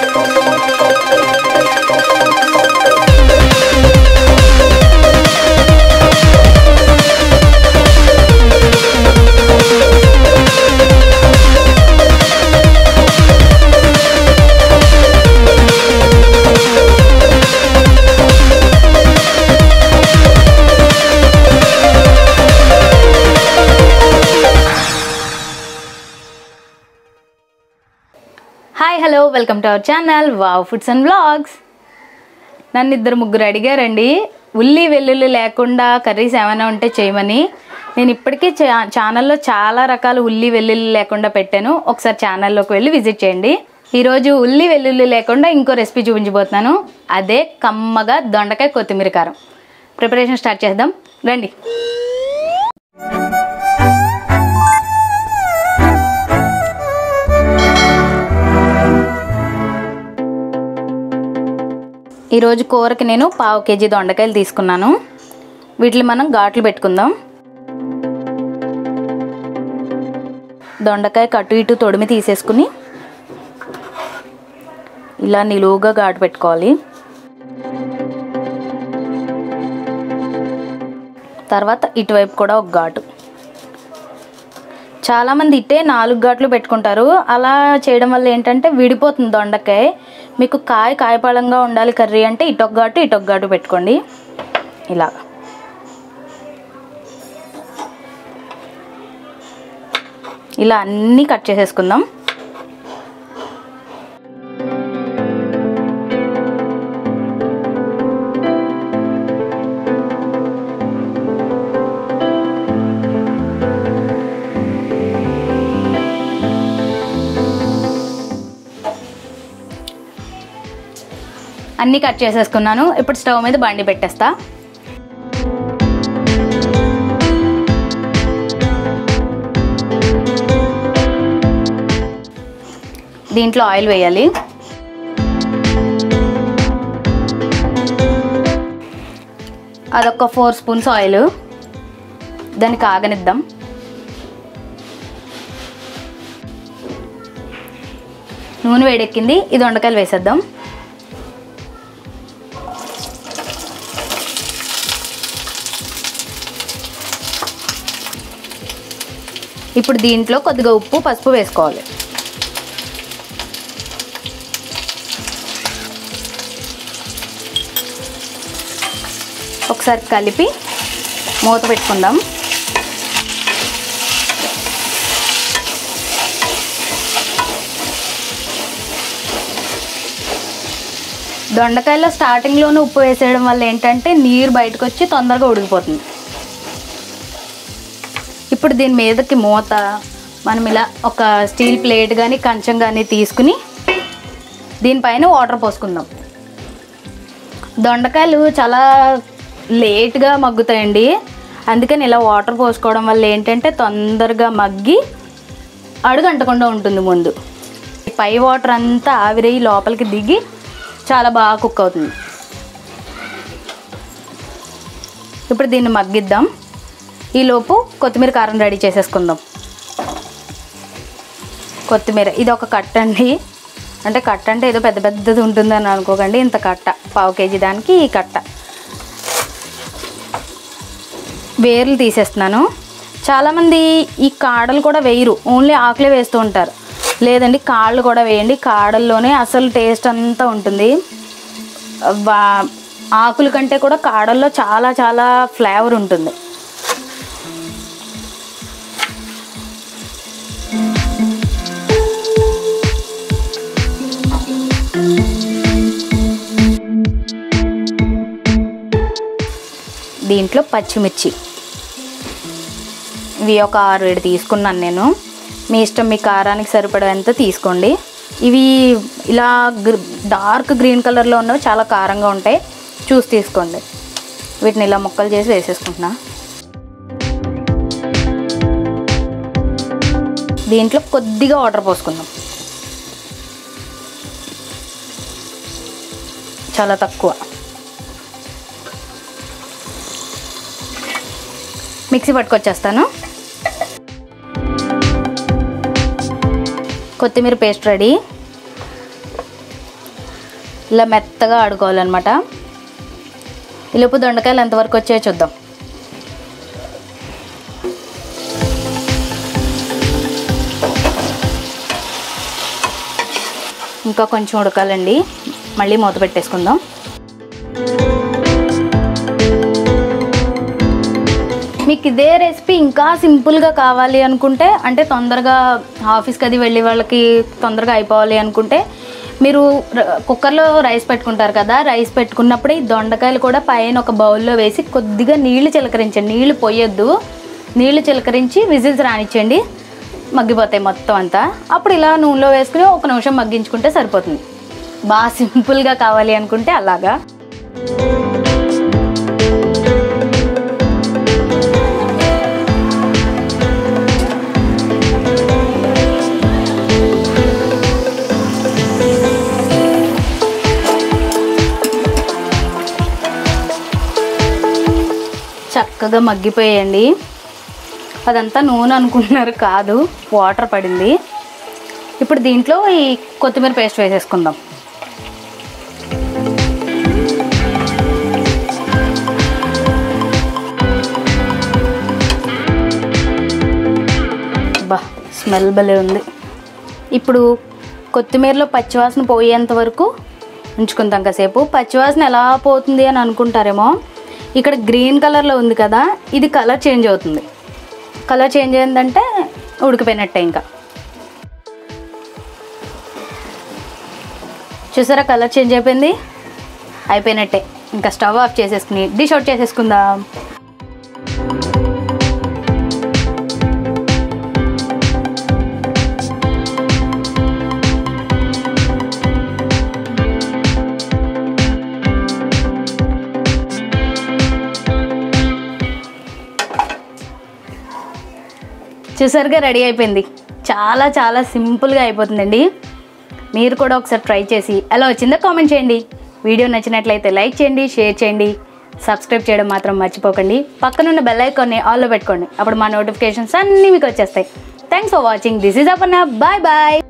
hi hello welcome to our channel wow foods and vlogs నన్ను ఇద్దరు ముగ్గురు అడిగారండి ఉల్లి వెల్లుల్లి లేకుండా కర్రీస్ ఏమైనా ఉంటే చేయమని నేను ఇప్పటికీ చా ఛానల్లో చాలా రకాల ఉల్లి వెల్లుల్లి లేకుండా పెట్టాను ఒకసారి ఛానల్లోకి వెళ్ళి విజిట్ చేయండి ఈరోజు ఉల్లి వెల్లుల్లి లేకుండా ఇంకో రెసిపీ చూపించబోతున్నాను అదే కమ్మగా దొండకాయ కొత్తిమీర కారం ప్రిపరేషన్ స్టార్ట్ చేద్దాం రండి ఈరోజు కూరకి నేను పావు కేజీ దొండకాయలు తీసుకున్నాను వీటిని మనం ఘాట్లు పెట్టుకుందాం దొండకాయ కటు ఇటు తొడిమి తీసేసుకుని ఇలా నిలువుగా ఘాటు పెట్టుకోవాలి తర్వాత ఇటువైపు కూడా ఒక ఘాటు చాలామంది ఇట్టే నాలుగు ఘాట్లు పెట్టుకుంటారు అలా చేయడం వల్ల ఏంటంటే విడిపోతుంది దొండకాయ మీకు కాయ కాయపళంగా ఉండాలి కర్రీ అంటే ఇటొక ఘాటు ఇటొక ఘాటు పెట్టుకోండి ఇలా ఇలా అన్నీ కట్ చేసేసుకుందాం అన్నీ కట్ చేసేసుకున్నాను ఇప్పుడు స్టవ్ మీద బండి పెట్టేస్తా దీంట్లో ఆయిల్ వేయాలి అదొక ఫోర్ స్పూన్స్ ఆయిల్ దాన్ని కాగనిద్దాం నూనె వేడెక్కింది ఇది వండకాయలు వేసేద్దాం ఇప్పుడు దీంట్లో కొద్దిగా ఉప్పు పసుపు వేసుకోవాలి ఒకసారి కలిపి మూత పెట్టుకుందాం దొండకాయలో స్టార్టింగ్లోనే ఉప్పు వేసేయడం వల్ల ఏంటంటే నీరు బయటకు వచ్చి తొందరగా ఉడికిపోతుంది ఇప్పుడు దీని మీదకి మూత మనం ఇలా ఒక స్టీల్ ప్లేట్ కానీ కంచం కానీ తీసుకుని దీనిపైన వాటర్ పోసుకుందాం దొండకాయలు చాలా లేట్గా మగ్గుతాయండి అందుకని ఇలా వాటర్ పోసుకోవడం వల్ల ఏంటంటే తొందరగా మగ్గి అడుగంటకుండా ఉంటుంది ముందు పై వాటర్ అంతా ఆవిరయ్యి లోపలికి దిగి చాలా బాగా కుక్ అవుతుంది ఇప్పుడు దీన్ని మగ్గిద్దాం ఈలోపు కొత్తిమీర కారం రెడీ చేసేసుకుందాం కొత్తిమీర ఇది ఒక కట్ట అండి అంటే కట్ట అంటే ఏదో పెద్ద పెద్దది ఉంటుందని అనుకోకండి ఇంత కట్ట పావు కేజీ దానికి ఈ కట్ట వేర్లు తీసేస్తున్నాను చాలామంది ఈ కాడలు కూడా వేయరు ఓన్లీ ఆకులే వేస్తూ ఉంటారు లేదండి కాళ్ళు కూడా వేయండి కాడల్లోనే అసలు టేస్ట్ అంతా ఉంటుంది వా- ఆకుల కంటే కూడా కాడల్లో చాలా చాలా ఫ్లేవర్ ఉంటుంది దీంట్లో పచ్చిమిర్చి ఇవి ఒక ఆరు ఏడు తీసుకున్నాను నేను మీ ఇష్టం మీ కారానికి సరిపడేంత తీసుకోండి ఇవి ఇలా గ్ర- డార్క్ గ్రీన్ కలర్లో ఉన్నవి చాలా కారంగా ఉంటాయి చూసి తీసుకోండి వీటిని ఇలా ముక్కలు చేసి వేసేసుకుంటున్నా దీంట్లో కొద్దిగా వాటర్ పోసుకుందాం చాలా తక్కువ మిక్సీ పట్టుకొచ్చేస్తాను కొత్తిమీర పేస్ట్ రెడీ ఇలా మెత్తగా ఆడుకోవాలన్నమాట ఈలోపు దొండకాయలు ఎంతవరకు వచ్చాయో చూద్దాం ఇంకా కొంచెం ఉడకాలండి మళ్ళీ మూత పెట్టేసుకుందాం మీకు ఇదే రెసిపీ ఇంకా సింపుల్గా కావాలి అనుకుంటే అంటే తొందరగా ఆఫీస్కి అది వెళ్ళే వాళ్ళకి తొందరగా అయిపోవాలి అనుకుంటే మీరు ర- కుక్కర్లో రైస్ పెట్టుకుంటారు కదా రైస్ పెట్టుకున్నప్పుడు ఈ దొండకాయలు కూడా పైన ఒక బౌల్లో వేసి కొద్దిగా నీళ్లు చిలకరించండి నీళ్లు పోయొద్దు నీళ్లు చిలకరించి విజిల్స్ రానిచ్చండి మగ్గిపోతాయి మొత్తం అంతా అప్పుడు ఇలా నూనెలో వేసుకుని ఒక నిమిషం మగ్గించుకుంటే సరిపోతుంది బాగా సింపుల్గా కావాలి అనుకుంటే అలాగా చక్కగా మగ్గిపోయాయండి అదంతా నూనె అనుకుంటున్నారు కాదు వాటర్ పడింది ఇప్పుడు దీంట్లో ఈ కొత్తిమీర పేస్ట్ వేసేసుకుందాం బా స్మెల్ భలే ఉంది ఇప్పుడు కొత్తిమీరలో పచ్చివాసన పోయేంత వరకు ఉంచుకుందాం కాసేపు పచ్చివాసన ఎలా పోతుంది అని అనుకుంటారేమో ఇక్కడ గ్రీన్ కలర్లో ఉంది కదా ఇది కలర్ చేంజ్ అవుతుంది కలర్ చేంజ్ అయిందంటే ఉడికిపోయినట్టే ఇంకా చూసారా కలర్ చేంజ్ అయిపోయింది అయిపోయినట్టే ఇంకా స్టవ్ ఆఫ్ చేసేసుకుని డిష్ అవుట్ చేసేసుకుందాం చూసారుగా రెడీ అయిపోయింది చాలా చాలా సింపుల్గా అయిపోతుందండి మీరు కూడా ఒకసారి ట్రై చేసి ఎలా వచ్చిందో కామెంట్ చేయండి వీడియో నచ్చినట్లయితే లైక్ చేయండి షేర్ చేయండి సబ్స్క్రైబ్ చేయడం మాత్రం మర్చిపోకండి పక్కనున్న బెల్ ఐకాన్ని ఆల్లో పెట్టుకోండి అప్పుడు మా నోటిఫికేషన్స్ అన్నీ మీకు వచ్చేస్తాయి thanks for watching this is Aparna bye bye